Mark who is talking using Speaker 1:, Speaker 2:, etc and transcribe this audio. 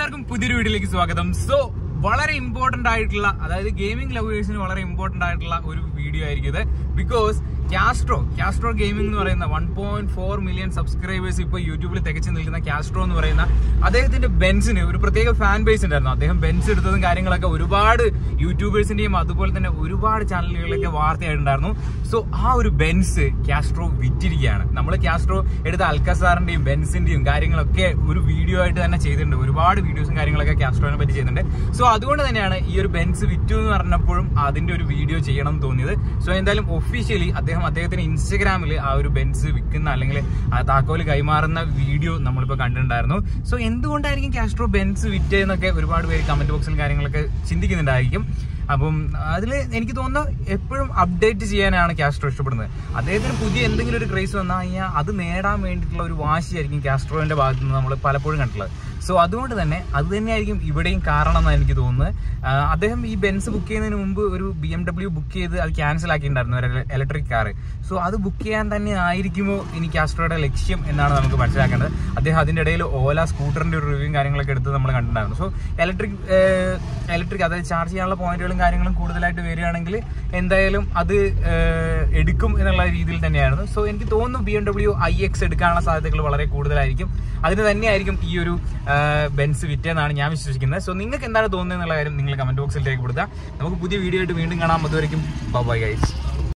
Speaker 1: എല്ലാവർക്കും പുതിയൊരു വീഡിയോയിലേക്ക് സ്വാഗതം സോ വളരെ ഇമ്പോർട്ടന്റ് ആയിട്ടുള്ള അതായത് ഗെയിമിംഗ് ലവേഴ്സിന് വളരെ ഇമ്പോർട്ടന്റ് ആയിട്ടുള്ള ഒരു വീഡിയോ ആയിരിക്കും ഇത് ബിക്കോസ് കാസ്ട്രോ കാസ്ട്രോ ഗെയിമിംഗ് എന്ന് പറയുന്ന one point four million subscribers ഇപ്പോൾ യൂട്യൂബിൽ തികച്ചു നിൽക്കുന്ന കാസ്ട്രോ എന്ന് പറയുന്ന അദ്ദേഹത്തിന്റെ ബെൻസിന് ഒരു പ്രത്യേക ഫാൻ ബേസ് ഉണ്ടായിരുന്നു അദ്ദേഹം ബെൻസ് എടുത്തതും കാര്യങ്ങളൊക്കെ ഒരുപാട് യൂട്യൂബേഴ്സിന്റെയും അതുപോലെ തന്നെ ഒരുപാട് ചാനലുകളിലൊക്കെ വാർത്തയായിട്ടുണ്ടായിരുന്നു സോ ആ ഒരു ബെൻസ് കാസ്ട്രോ വിറ്റിരിക്കുകയാണ് നമ്മൾ കാസ്ട്രോ എടുത്ത അൽക്കസാറിന്റെയും ബെൻസിന്റെയും കാര്യങ്ങളൊക്കെ ഒരു വീഡിയോ ആയിട്ട് തന്നെ ചെയ്തിട്ടുണ്ട് ഒരുപാട് വീഡിയോസും കാര്യങ്ങളൊക്കെ കാസ്ട്രോനെ പറ്റി ചെയ്യുന്നുണ്ട് സോ അതുകൊണ്ട് തന്നെയാണ് ഈ ഒരു ബെൻസ് വിറ്റു എന്ന് പറഞ്ഞപ്പോഴും അതിന്റെ ഒരു വീഡിയോ ചെയ്യണം എന്ന് തോന്നിയത് സോ എന്തായാലും ഒഫീഷ്യലി അദ്ദേഹം അദ്ദേഹത്തിന് ഇൻസ്റ്റഗ്രാമിൽ ആ ഒരു ബെൻസ് വിൽക്കുന്ന അല്ലെങ്കിൽ ആ താക്കോല് കൈമാറുന്ന വീഡിയോ നമ്മളിപ്പോൾ കണ്ടിട്ടുണ്ടായിരുന്നു സോ എന്തുകൊണ്ടായിരിക്കും കാസ്ട്രോ ബെൻസ് വിറ്റതെന്നൊക്കെ ഒരുപാട് പേര് കമന്റ് ബോക്സിൽ കാര്യങ്ങളൊക്കെ ചിന്തിക്കുന്നുണ്ടായിരിക്കും അപ്പം അതിൽ എനിക്ക് തോന്നുന്നു എപ്പോഴും അപ്ഡേറ്റ് ചെയ്യാനാണ് കാസ്ട്രോ ഇഷ്ടപ്പെടുന്നത് അദ്ദേഹത്തിന് പുതിയ എന്തെങ്കിലും ഒരു ക്രേസ് വന്നു കഴിഞ്ഞാൽ അത് നേടാൻ വേണ്ടിയിട്ടുള്ള ഒരു വാശിയായിരിക്കും കാസ്ട്രോന്റെ ഭാഗത്ത് നിന്ന് നമ്മൾ പലപ്പോഴും കണ്ടിട്ടുള്ളത് സോ അതുകൊണ്ട് തന്നെ അത് തന്നെയായിരിക്കും ഇവിടെയും കാരണം എന്നാണ് എനിക്ക് തോന്നുന്നത് ആ, അദ്ദേഹം ഈ ബെൻസ് ബുക്ക് ചെയ്യുന്നതിന് മുമ്പ് ഒരു ബി എം ഡബ്ല്യു ബുക്ക് ചെയ്ത് അത് ക്യാൻസൽ ആക്കിയിട്ടുണ്ടായിരുന്നു ഒരു ഇലക്ട്രിക് കാർ സോ അത് ബുക്ക് ചെയ്യാൻ തന്നെ ആയിരിക്കുമോ ഇനി കാസ്ട്രോയുടെ ലക്ഷ്യം എന്നാണ് നമുക്ക് മനസ്സിലാക്കേണ്ടത് അദ്ദേഹം അതിന്റെ ഇടയിൽ ഓല സ്കൂട്ടറിന്റെ ഒരു റിവ്യൂ കാര്യങ്ങളൊക്കെ എടുത്ത് നമ്മൾ കണ്ടിട്ടുണ്ടായിരുന്നു സോ ഇലക്ട്രിക് ഇലക്ട്രിക് അതായത് ചാർജ് ചെയ്യാനുള്ള പോയിന്റുകളും കാര്യങ്ങളും കൂടുതലായിട്ട് വരികയാണെങ്കിൽ എന്തായാലും അത് ഏഹ്, എടുക്കും എന്നുള്ള രീതിയിൽ തന്നെയായിരുന്നു സോ എനിക്ക് തോന്നുന്നു B M W I X എടുക്കാനുള്ള സാധ്യതകൾ വളരെ കൂടുതലായിരിക്കും അതിന് തന്നെയായിരിക്കും ഈ ഒരു ബെൻസ് വിറ്റെന്നാണ് ഞാൻ വിശ്വസിക്കുന്നത് സോ നിങ്ങൾക്ക് എന്താണ് തോന്നുന്നത് എന്നുള്ള കാര്യം നിങ്ങൾ കമന്റ് ബോക്സിൽ രേഖപ്പെടുത്തുക നമുക്ക് പുതിയ വീഡിയോ ആയിട്ട് വീണ്ടും കാണാം അതുവരെയും ബൈ ഗൈസ്